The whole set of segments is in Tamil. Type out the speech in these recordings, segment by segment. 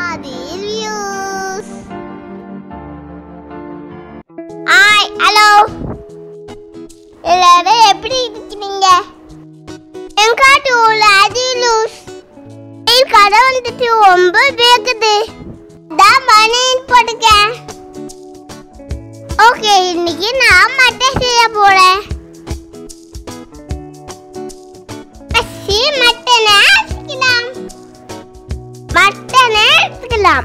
ஆதி ரிவ்யூஸ் ஹாய் ஹலோ எல்லாரும் எப்படி இருக்கீங்க என் காட்டு உள்ள ஆதி லூஸ் கடை வந்துட்டு ரொம்ப வேகுது தான் மணி போட்டுக்க ஓகே இன்னைக்கு நான் மட்டன் செய்ய போறேன் பசி மட்டனை எடுத்துக்கலாம் மட்டனை எடுத்துக்கலாம்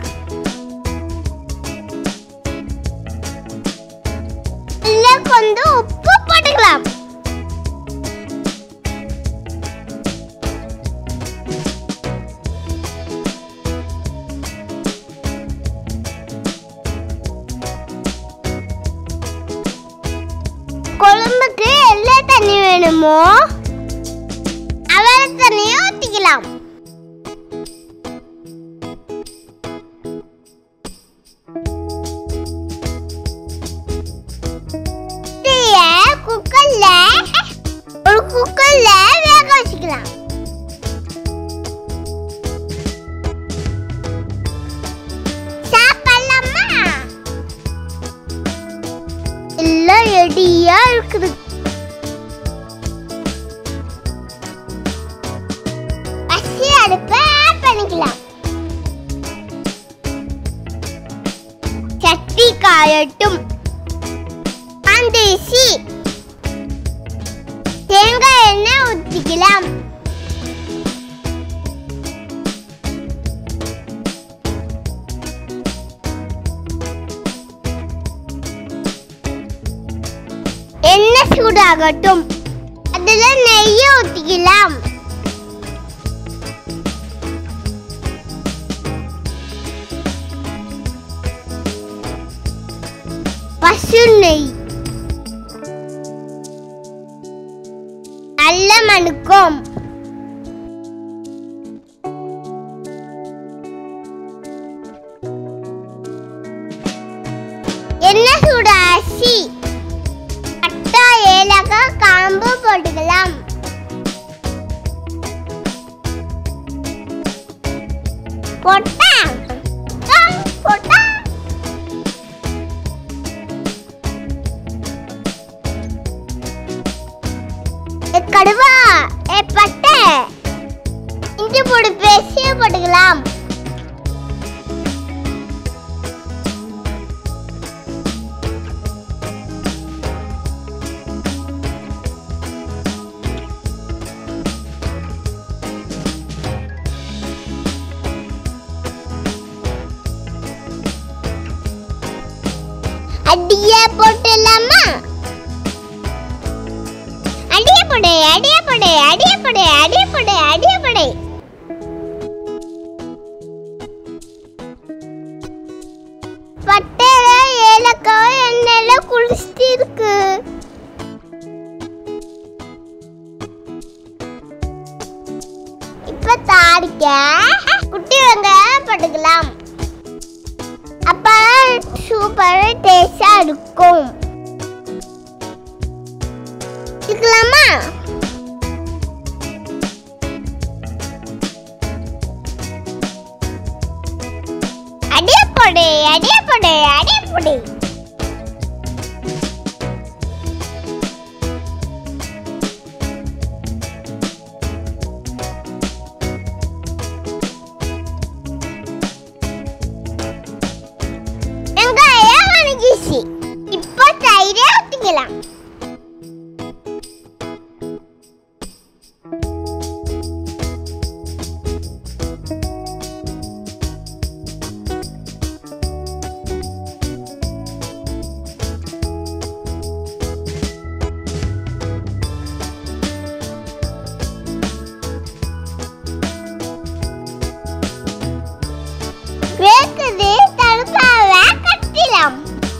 இல்ல கொஞ்சம் உப்பு போட்டுக்கலாம் குழம்புக்கு எல்லா தண்ணி வேணுமோ அவரை தண்ணியை ஊற்றிக்கலாம் குக்கர்ல ஒரு குக்கர்ல வேக வச்சுக்கலாம் சாப்பிடலாமா எல்லாம் ரெடியா இருக்குது பசி அடுப்பை ஆன் பண்ணிக்கலாம் சட்டி காயட்டும் அந்தேசி தேங்காய் எண்ணெய் ஊற்றிக்கலாம் எண்ணெய் சூடாகட்டும் அதுல நெய்யை ஊற்றிக்கலாம் பசு நெய் நல்ல மணுக்கும் என்ன சூட அரிசி பட்டா ஏலக்காய் காம்பு போட்டுக்கலாம் போட்டா போட்டா ஏ கடுவா ஏ பட்டை இஞ்சி போடு பேசிய போட்டுக்கலாம் அடியே போட்டுலாமா அடிய போடு அடிய போடு அடிய போடு அடிய போடு அடிய போடு பட்டையில ஏலக்காய் எண்ணெயில குளிச்சுட்டு இருக்கு இப்ப தாளிக்க குட்டி வெங்காயம் போட்டுக்கலாம் அப்ப சூப்பர் டேஸ்டா இருக்கும் இருக்கலாமா அடிய போடு அடிய போடு அடிய போடு வெங்காயம் வணங்கிச்சு இப்போ தயிரை ஊற்றிக்கலாம் வேக்குது தடுக்காவ கட்டிலாம்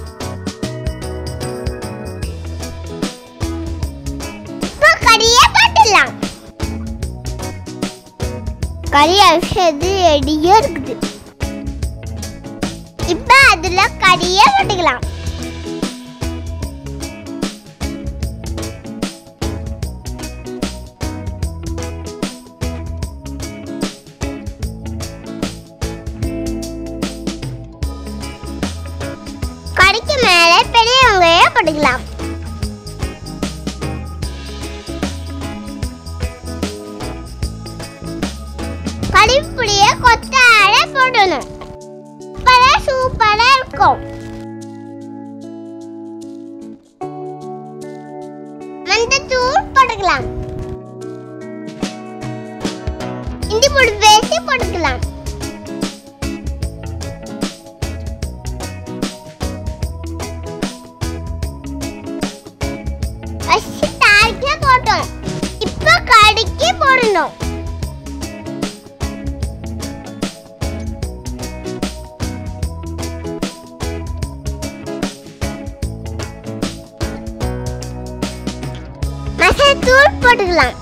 இப்போ கறியை போட்டுடலாம் கறி அவிச்சது ரெடியா இருக்குது இப்போ அதுல கறியை போட்டுக்கலாம் பெரிய வெங்காயம் போட்டுக்கலாம் கறிப்புளிய கொத்தாழ போடணும் அப்பதான் சூப்பரா இருக்கும் மஞ்சத்தூள் போட்டுக்கலாம் இஞ்சி பூண்டு பேசி போட்டுக்கலாம் ஃபர்ஸ்ட் தாளிக்க போட்டோம் இப்போ கடிக்கு போடணும் மசாலா போட்டுக்கலாம்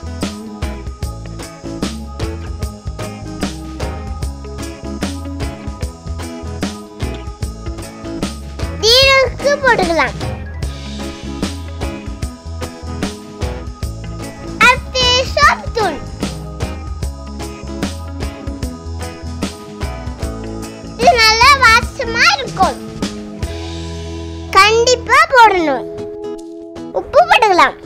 தீரக்கு போட்டுக்கலாம் அடுத்து சோப்புத்தூள் இது நல்லா வாசமா இருக்கும் கண்டிப்பா போடணும் உப்பு போட்டுக்கலாம்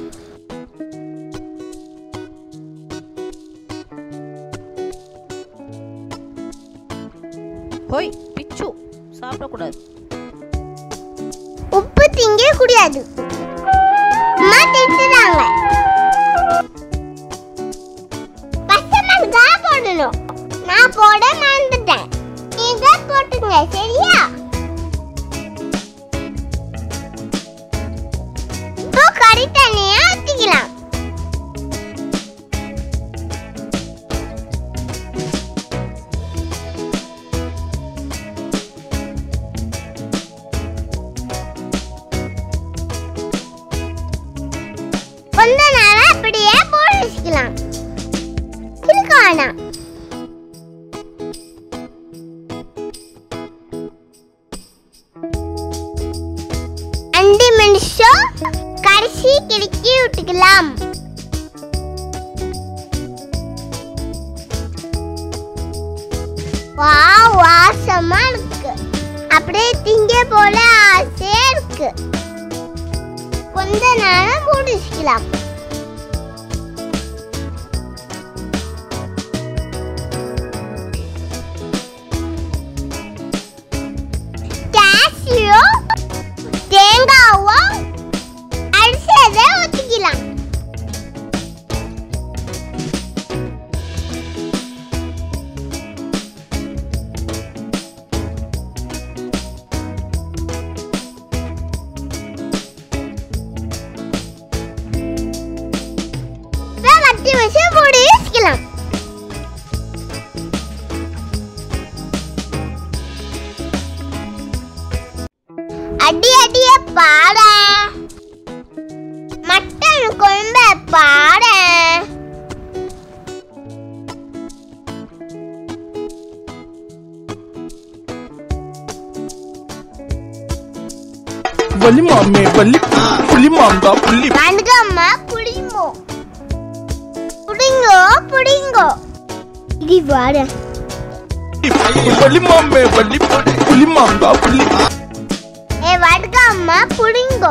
ஹோய் பிச்சு சாப்பிடக்கூடாது உப்பு திங்க கூடாது அம்மா திட்டுறாங்க பச்சை மிளகாய் போடணும் நான் போட மறந்துட்டேன் நீங்க போட்டுங்க சரியா இப்போ கறி தண்ணியா ஊத்திக்கலாம் கொஞ்ச நேரம் அப்படியே போட வச்சுக்கலாம் சிலுக்கானா அஞ்சு நிமிஷம் கடைசி கிடுக்கி விட்டுக்கலாம் வா வாசமா இருக்கு அப்படியே திங்க போல ஆசையா இருக்கு கொஞ்ச நேரம் மூடி வச்சுக்கலாம் கேஷ்யூ தேங்காவும் அரிசியதை ஊற்றிக்கலாம் இப்போ வட்டி வச்சு மூடி வச்சுக்கலாம் அடி அடிய பாட மட்டன் குழம்ப பாட வலி மாமே வலி புலி மாம்பா புள்ளி வணக்கம்மா புடிங்கோ புடிங்கோ புடிங்கோ இது வாட வலி மாமே வலி புலி மாம்பா புள்ளி ஏ வணக்கம்மா புடிங்கோ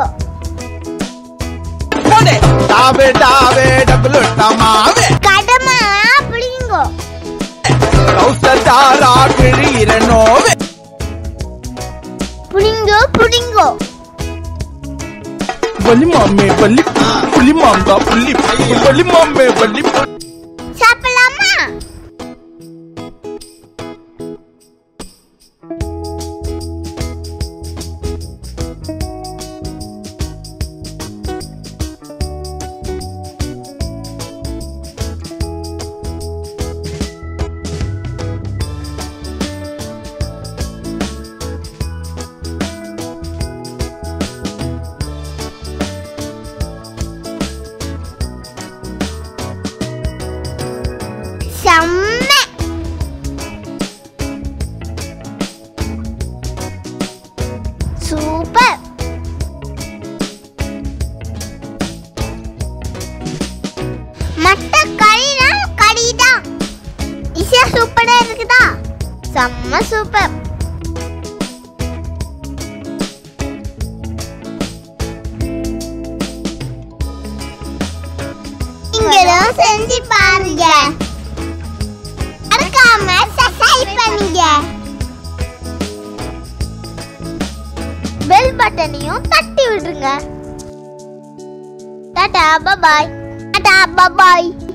போடே டாவே டாவே டபுள் டமாவே கடமா புடிங்கோ கௌசதாரா கிழீரனோவே புடிங்கோ புடிங்கோ வலி மாமே வலி புலி மாம்பா புள்ளி வலி மாமே வலி சாப்பிடலாமா செம்ம சூப்பர் மட்ட கறினா கறிதான் இசை சூப்பரா இருக்குதா செம்ம சூப்பர் செஞ்சு பாருங்க மறக்காம சப்ஸ்கிரைப் பண்ணுங்க பெல் பட்டனையும் தட்டி விடுங்க டாடா பாய் டாடா பாய்